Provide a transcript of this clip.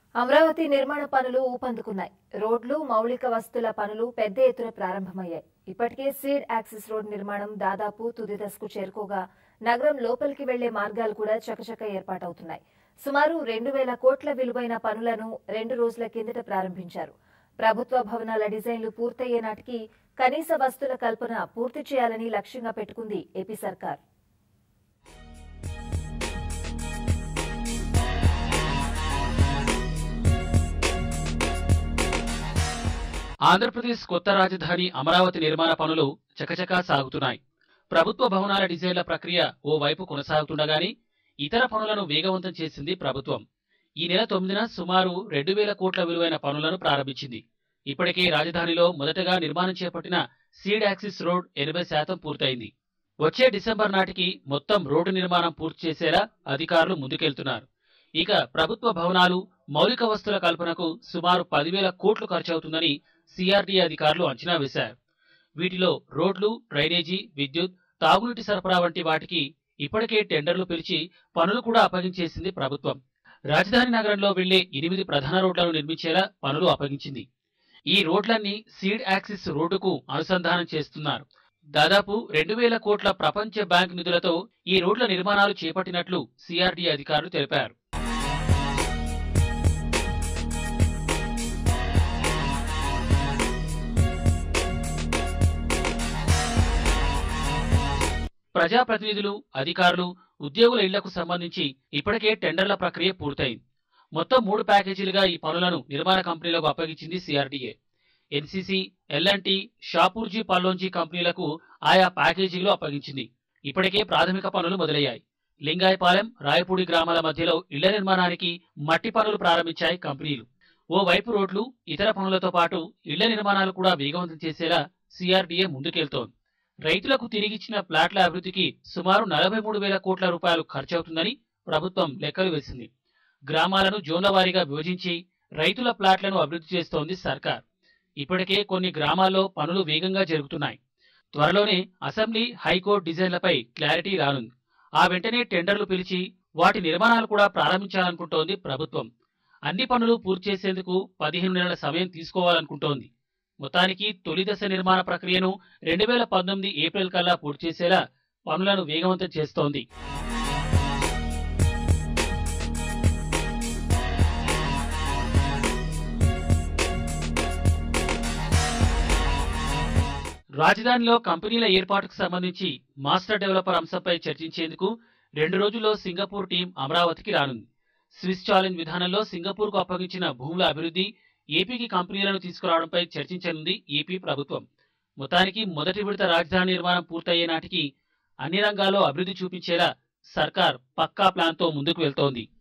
అమరావతి నిర్మాణ పనులు ఊపందుకున్నాయి రోడ్లు మౌలిక వస్తుల పనులు పెద్ద ఎత్తున ప్రారంభమయ్యాయి ఇప్పటికే సీడ్ యాక్సిస్ రోడ్ నిర్మాణం దాదాపు తుది దశకు చేరుకోగా నగరం లోపలికి వెళ్లే మార్గాలు కూడా చకచక ఏర్పాటవుతున్నాయి సుమారు రెండు వేల కోట్ల విలువైన పనులను రెండు రోజుల కిందట ప్రారంభించారు ప్రభుత్వ భవనాల డిజైన్లు పూర్తయ్యే నాటికి కనీస వస్తుల కల్పన పూర్తి చేయాలని లక్ష్యంగా పెట్టుకుంది ఏపీ సర్కార్ ఆంధ్రప్రదేశ్ కొత్త రాజధాని అమరావతి నిర్మాణ పనులు చకచకా సాగుతున్నాయి ప్రభుత్వ భవనాల డిజైన్ల ప్రక్రియ ఓ వైపు కొనసాగుతుండగానే ఇతర పనులను వేగవంతం చేసింది ప్రభుత్వం ఈ నెల తొమ్మిదిన సుమారు రెండు వేల కోట్ల విలువైన పనులను ప్రారంభించింది ఇప్పటికే రాజధానిలో మొదటగా నిర్మాణం చేపట్టిన సీడ్ యాక్సిస్ రోడ్ ఎనభై శాతం పూర్తయింది వచ్చే డిసెంబర్ నాటికి మొత్తం రోడ్డు నిర్మాణం పూర్తి చేసేలా అధికారులు ముందుకెళ్తున్నారు ఇక ప్రభుత్వ భవనాలు మౌలిక వస్తుల కల్పనకు సుమారు పదివేల కోట్లు ఖర్చవుతుందని సిఆర్డీఏ అధికారులు అంచనా వేశారు వీటిలో రోడ్లు డ్రైనేజీ విద్యుత్ తాగునీటి సరఫరా వంటి వాటికి ఇప్పటికే టెండర్లు పిలిచి పనులు కూడా అప్పగించేసింది ప్రభుత్వం రాజధాని నగరంలో వెళ్లే ఎనిమిది ప్రధాన రోడ్లను నిర్మించేలా పనులు అప్పగించింది ఈ రోడ్లన్నీ సీడ్ యాక్సిస్ రోడ్డుకు అనుసంధానం చేస్తున్నారు దాదాపు రెండు వేల కోట్ల ప్రపంచ బ్యాంక్ నిధులతో ఈ రోడ్ల నిర్మాణాలు చేపట్టినట్లు సిఆర్డీఏ అధికారులు తెలిపారు ప్రజాప్రతినిధులు అధికారులు ఉద్యోగుల ఇళ్లకు సంబంధించి ఇప్పటికే టెండర్ల ప్రక్రియ పూర్తయింది మొత్తం మూడు ప్యాకేజీలుగా ఈ పనులను నిర్మాణ కంపెనీలకు అప్పగించింది CRDA NCC LNT Shapoorji Pallonji కంపెనీలకు ఆయా ప్యాకేజీలు అప్పగించింది ఇప్పటికే ప్రాథమిక పనులు మొదలయ్యాయి లింగాయపాలెం రాయపూడి గ్రామాల మధ్యలో ఇళ్ల నిర్మాణానికి మట్టి పనులు ప్రారంభించాయి కంపెనీలు ఓ వైపు రోడ్లు ఇతర పనులతో పాటు ఇళ్ల నిర్మాణాలు కూడా వేగవంతం చేసేలా సిఆర్డీఏ ముందుకెళ్తోంది రైతులకు తిరిగిచ్చిన ప్లాట్ల అభివృద్ధికి సుమారు నలభై మూడు వేల కోట్ల రూపాయలు ఖర్చవుతుందని ప్రభుత్వం లెక్కలు వేసింది గ్రామాలను జోన్ల వారీగా విభజించి రైతుల ప్లాట్లను అభివృద్ధి చేస్తోంది సర్కార్ ఇప్పటికే కొన్ని గ్రామాల్లో పనులు వేగంగా జరుగుతున్నాయి త్వరలోనే అసెంబ్లీ హైకోర్టు డిజైన్లపై క్లారిటీ రానుంది ఆ వెంటనే టెండర్లు పిలిచి వాటి నిర్మాణాలు కూడా ప్రారంభించాలనుకుంటోంది ప్రభుత్వం అన్ని పనులు పూర్తి చేసేందుకు పదిహేను నెలల సమయం తీసుకోవాలనుకుంటోంది మొత్తానికి తొలి దశ నిర్మాణ ప్రక్రియను రెండు వేల పంతొమ్మిది ఏప్రిల్ కల్లా పూర్తి చేసేలా పనులను వేగవంతం చేస్తోంది రాజధానిలో కంపెనీల ఏర్పాటుకు సంబంధించి మాస్టర్ డెవలపర్ అంశంపై చర్చించేందుకు రెండు రోజుల్లో సింగపూర్ టీం అమరావతికి రానుంది స్విస్ ఛాలెంజ్ విధానంలో సింగపూర్కు అప్పగించిన భూముల అభివృద్ధి ఏపీకి కంపెనీలను తీసుకురావడంపై చర్చించనుంది ఏపీ ప్రభుత్వం మొత్తానికి మొదటి విడత రాజధాని నిర్మాణం పూర్తయ్యే నాటికి అన్ని రంగాల్లో అభివృద్ధి చూపించేలా సర్కార్ పక్కా ప్లాన్తో ముందుకు వెళ్తోంది